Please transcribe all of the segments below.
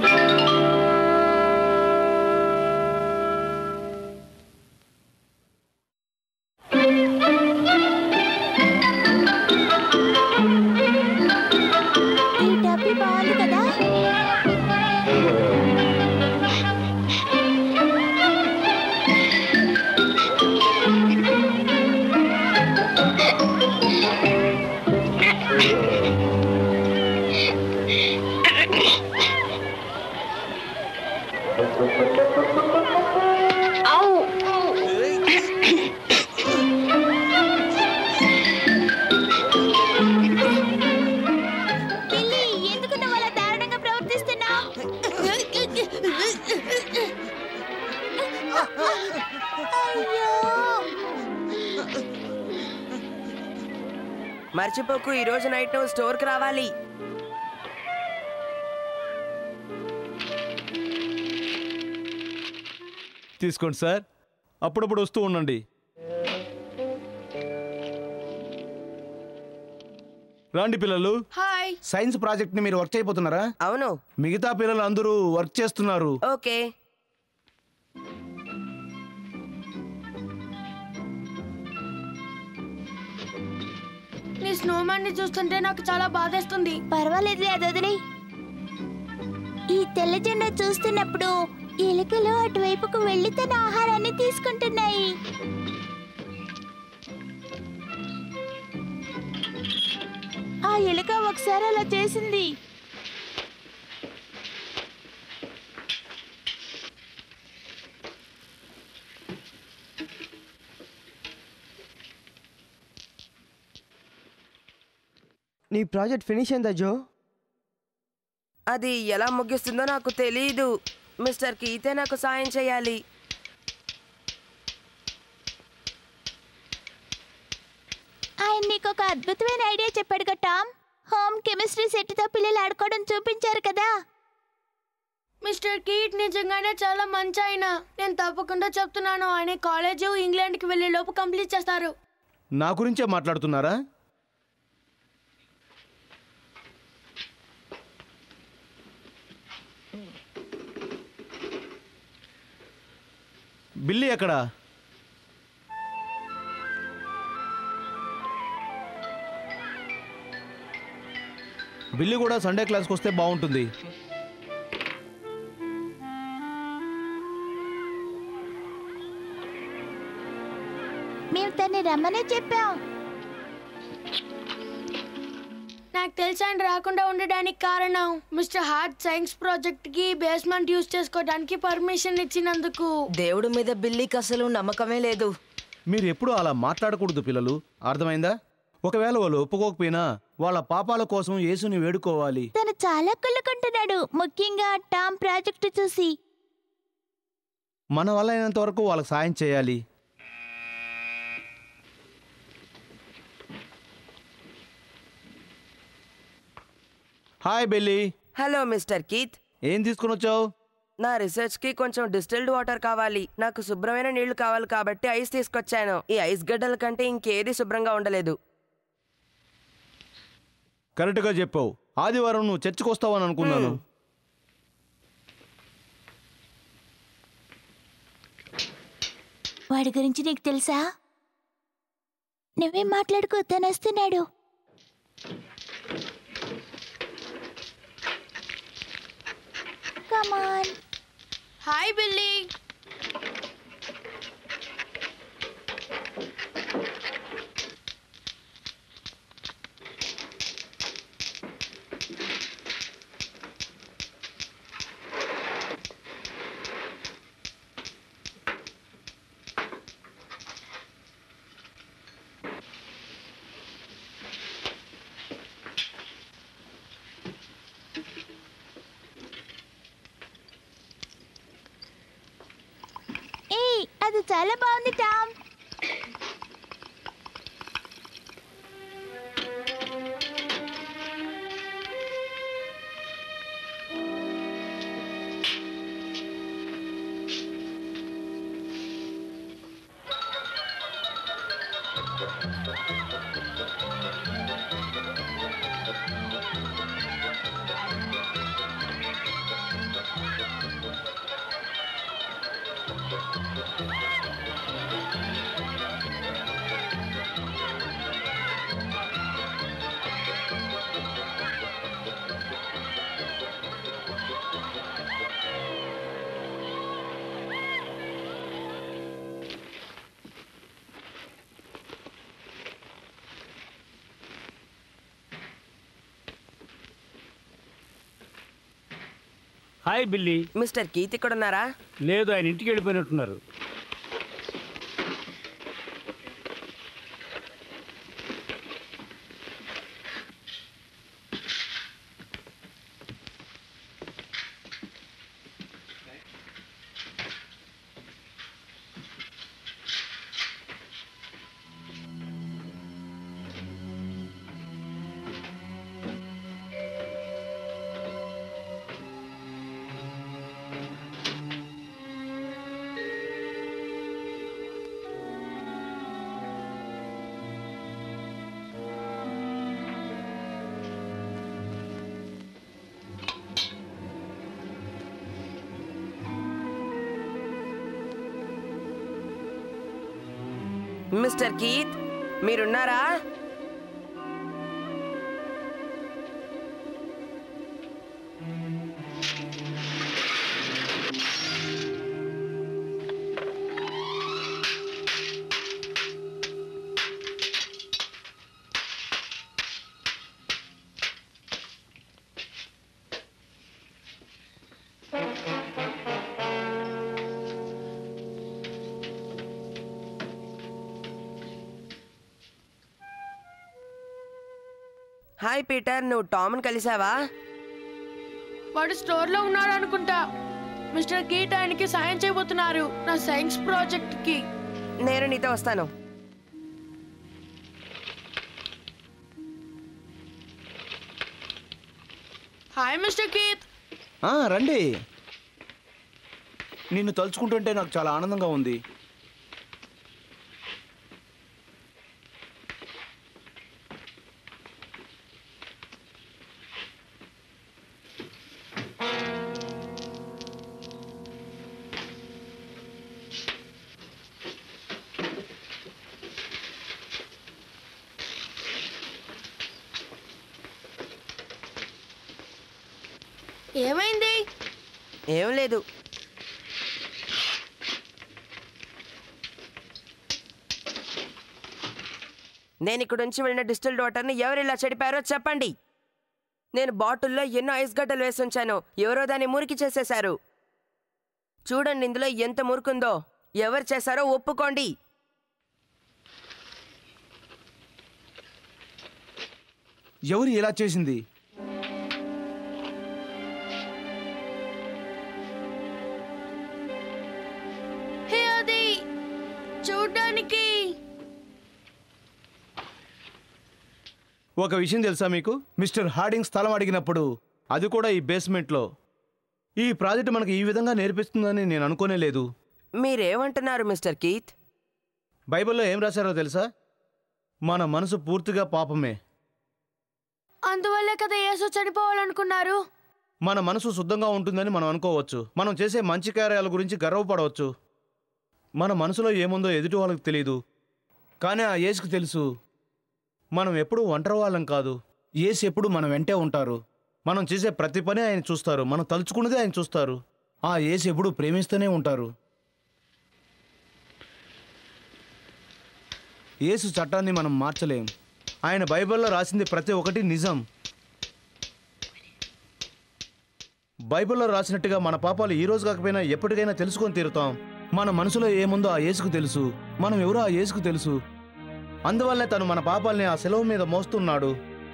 ఈ డబ్బి బాగుంది కదా పిల్లి ఎందుకు నువ్వు అలా దారుణంగా ప్రవర్తిస్తున్నావు అయ్యో మర్చిపోకు ఈ రోజు నైట్ నువ్వు స్టోర్కి రావాలి తీసుకోండి సార్ అప్పుడప్పుడు వస్తూ ఉండండి రాండి పిల్లలు హాయ్ సైన్స్ ప్రాజెక్ట్ ని మీరు వర్క్ చేయబోతున్నారా అవును మిగతా పిల్లలు అందరూ వర్క్ చేస్తున్నారు ఓకే నీ స్నోమాన్ ని చూస్తుంటే నాకు చాలా బాధేస్తుంది పర్వాలేదులే అది వదిలే ఈ తెల్ల జెండా చూస్తున్నప్పుడు ఎలుకలు అటువైపుకు వెళ్లి తన ఆహారాన్ని తీసుకుంటున్నాయి ఆ ఎలుక ఒకసారి అలా చేసింది నీ ప్రాజెక్ట్ ఫినిష్ అయిందా జో అది ఎలా ముగిస్తుందో నాకు తెలీదు మిస్టర్ కీతే నాకు సాయం చేయాలి ఆయన నీకు ఒక అద్భుతమైన ఐడియా చెప్పాడు కదా టామ్ హోమ్ కెమిస్ట్రీ సెట్తో పిల్లలు ఆడుకోవడం చూపించారు కదా మిస్టర్ కీట్ నిజంగానే చాలా మంచి ఆయన నేను తప్పకుండా చెప్తున్నాను ఆయన కాలేజ్ ఇంగ్లాండ్కి వెళ్ళే లోపు కంప్లీట్ చేస్తారు నా గురించే మాట్లాడుతున్నారా బిల్లి ఎక్కడ బిల్లి కూడా సండే క్లాస్కి వస్తే బాగుంటుంది మేము తన్ని రమ్మనే చెప్పాం నాకు తెలిసి ఆయన రాకుండా ఉండడానికి కారణం మిస్టర్ హార్ట్ సైన్స్ ప్రాజెక్ట్ కి బేస్మెంట్ యూజ్ చేసుకోవడానికి పర్మిషన్ ఇచ్చినందుకు దేవుడి మీద బిల్లీకి అసలు నమ్మకమే లేదు మీరు ఎప్పుడూ అలా మాట్లాడకూడదు పిల్లలు అర్థమైందా ఒకవేళ వాళ్ళు ఒప్పుకోకపోయినా వాళ్ళ పాపాల కోసం యేసుని వేడుకోవాలి తను చాలా కుళ్ళుకుంటున్నాడు ముఖ్యంగా టామ్ ప్రాజెక్టు చూసి మన వల్ల అయినంత వరకు వాళ్ళకి సాయం చేయాలి hi Billy hello Mister Keith ఏం తీసుకుని వచ్చావు నా రీసెర్చ్కి కొంచెం డిస్టిల్డ్ వాటర్ కావాలి నాకు శుభ్రమైన నీళ్లు కావాలి కాబట్టి ఐస్ తీసుకొచ్చాను ఈ ఐస్ గడ్డల కంటే ఇంకేది శుభ్రంగా ఉండలేదు కరెక్ట్గా చెప్పావు ఆదివారం నువ్వు చర్చికి వస్తావని అనుకున్నాను వాడి గురించి నీకు తెలుసా నువ్వేం మాట్లాడుకో తను వస్తున్నాడు కమాన్ హాయ్ బిల్లీ ఏయ్ అది చాలా బాగుంది Tom hi Billy Mister Keith ఇక్కడ ఉన్నారా లేదు ఆయన ఇంటికి వెళ్ళిపోయినట్టున్నారు మిస్టర్ కీత్ మీరున్నారా హాయ్ పీటర్ నువ్వు టామ్ని కలిసావా వాడు స్టోర్లో ఉన్నాడు అనుకుంటా మిస్టర్ కీట్ ఆయనకి సాయం చేయబోతున్నారు నా సైన్స్ ప్రాజెక్ట్కి నేను నీతో వస్తాను హాయ్ మిస్టర్ కీత్ ఆ, రండి నిన్ను తలుచుకుంటుంటే నాకు చాలా ఆనందంగా ఉంది ఏమైంది ఏం లేదు నేను ఇక్కడ నుంచి వెళ్ళిన డిస్టిల్డ్ వాటర్ని ఎవరు ఇలా చెడిపారో చెప్పండి నేను బాటిల్లో ఎన్నో ఐస్ గడ్డలు వేసి ఉంచాను ఎవరో దాన్ని మురికి చేసేశారు చూడండి ఇందులో ఎంత మురుకుందో ఎవరు చేశారో ఒప్పుకోండి ఎవరు ఇలా చేసింది హే అది చూడ్డానికి ఒక విషయం తెలుసా మీకు మిస్టర్ హార్డింగ్ స్థలం అడిగినప్పుడు అది కూడా ఈ బేస్మెంట్లో ఈ ప్రాజెక్ట్ మనకి ఈ విధంగా నేర్పిస్తుందని నేను అనుకోనే లేదు మీరేమంటున్నారు మిస్టర్ కీత్ బైబిల్లో ఏం రాశారో తెలుసా మన మనసు పూర్తిగా పాపమే అందువల్లే కదా యేసు చనిపోవాలనుకున్నారు మన మనసు శుద్ధంగా ఉంటుందని మనం అనుకోవచ్చు మనం చేసే మంచి కార్యాల గురించి గర్వపడవచ్చు మన మనసులో ఏముందో ఎదుటి వాళ్ళకి తెలియదు కానీ ఆ యేసుకు తెలుసు మనం ఎప్పుడూ ఒంటరి వాళ్ళం కాదు యేసు ఎప్పుడు మన వెంటే ఉంటారు మనం చేసే ప్రతి పని ఆయన చూస్తారు మనం తలుచుకున్నదే ఆయన చూస్తారు ఆ యేసు ఎప్పుడు ప్రేమిస్తూనే ఉంటారు యేసు చట్టాన్ని మనం మార్చలేం ఆయన బైబిల్లో రాసింది ప్రతి ఒక్కటి నిజం బైబిల్లో రాసినట్టుగా మన పాపాలు ఈ రోజు కాకపోయినా ఎప్పటికైనా తెలుసుకొని తీరుతాం మన మనసులో ఏముందో ఆ యేసుకు తెలుసు మనం ఎవరో ఆ యేసుకు తెలుసు అందువల్లే తను మన పాపాల్ని ఆ సెలవు మీద మోస్తున్నాడు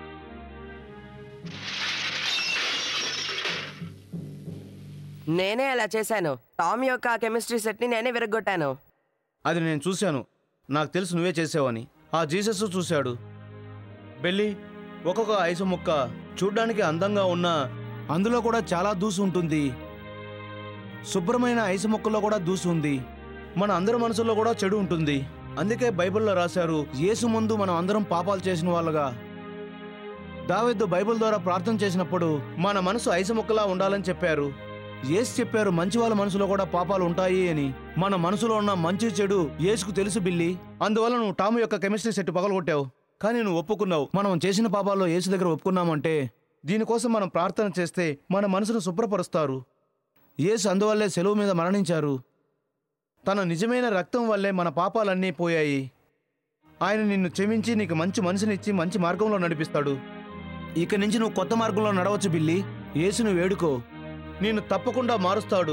నేనే అలా చేశాను టామ్ యొక్క ఆ కెమిస్ట్రీ సెట్ని నేనే విరగొట్టాను అది నేను చూశాను నాకు తెలుసు నువ్వే చేసావని ఆ జీసస్ చూశాడు బెల్లి ఒక్కొక్క ఐసు ముక్క చూడ్డానికి అందంగా ఉన్నా అందులో కూడా చాలా దూసు ఉంటుంది శుభ్రమైన ఐసు ముక్కలో కూడా దూసు ఉంది మన అందరి మనసులో కూడా చెడు ఉంటుంది అందుకే బైబిల్లో రాశారు యేసు ముందు మనం అందరం పాపాలు చేసిన వాళ్ళగా దావెద్దు బైబిల్ ద్వారా ప్రార్థన చేసినప్పుడు మన మనసు ఐసు ముక్కలా ఉండాలని చెప్పారు యేసు చెప్పారు మంచి వాళ్ళ మనసులో కూడా పాపాలు ఉంటాయి అని మన మనసులో ఉన్న మంచి చెడు యేసుకు తెలుసు బిల్లి అందువల్ల నువ్వు టాము యొక్క కెమిస్ట్రీ సెట్ పగలగొట్టావు కానీ నువ్వు ఒప్పుకున్నావు మనం చేసిన పాపాల్లో యేసు దగ్గర ఒప్పుకున్నామంటే దీనికోసం మనం ప్రార్థన చేస్తే మన మనసును శుభ్రపరుస్తారు యేసు అందువల్లే సెలవు మీద మరణించారు తన నిజమైన రక్తం వల్లే మన పాపాలన్నీ పోయాయి ఆయన నిన్ను క్షమించి నీకు మంచి మనసునిచ్చి మంచి మార్గంలో నడిపిస్తాడు ఇక నుంచి నువ్వు కొత్త మార్గంలో నడవచ్చు బిల్లి యేసును వేడుకో నిన్ను తప్పకుండా మారుస్తాడు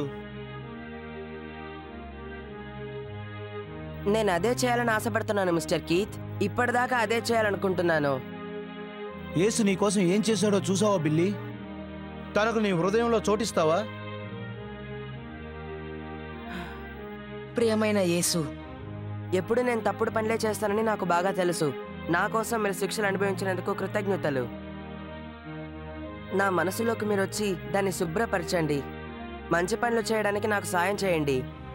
నేను అదే చేయాలని ఆశపడుతున్నాను మిస్టర్ కీత్ ఇప్పటిదాకా అదే చేయాలనుకుంటున్నాను యేసు నీ కోసం ఏం చేశాడో చూసావా బిల్లి తనకు నీ హృదయంలో చోటిస్తావా ప్రియమైన యేసు ఎప్పుడు నేను తప్పుడు పనులే చేస్తానని నాకు బాగా తెలుసు నా కోసం మీరు శిక్షలు అనుభవించినందుకు కృతజ్ఞతలు నా మనసులోకి మీరు వచ్చి దాన్ని శుభ్రపరచండి మంచి పనులు చేయడానికి నాకు సాయం చేయండి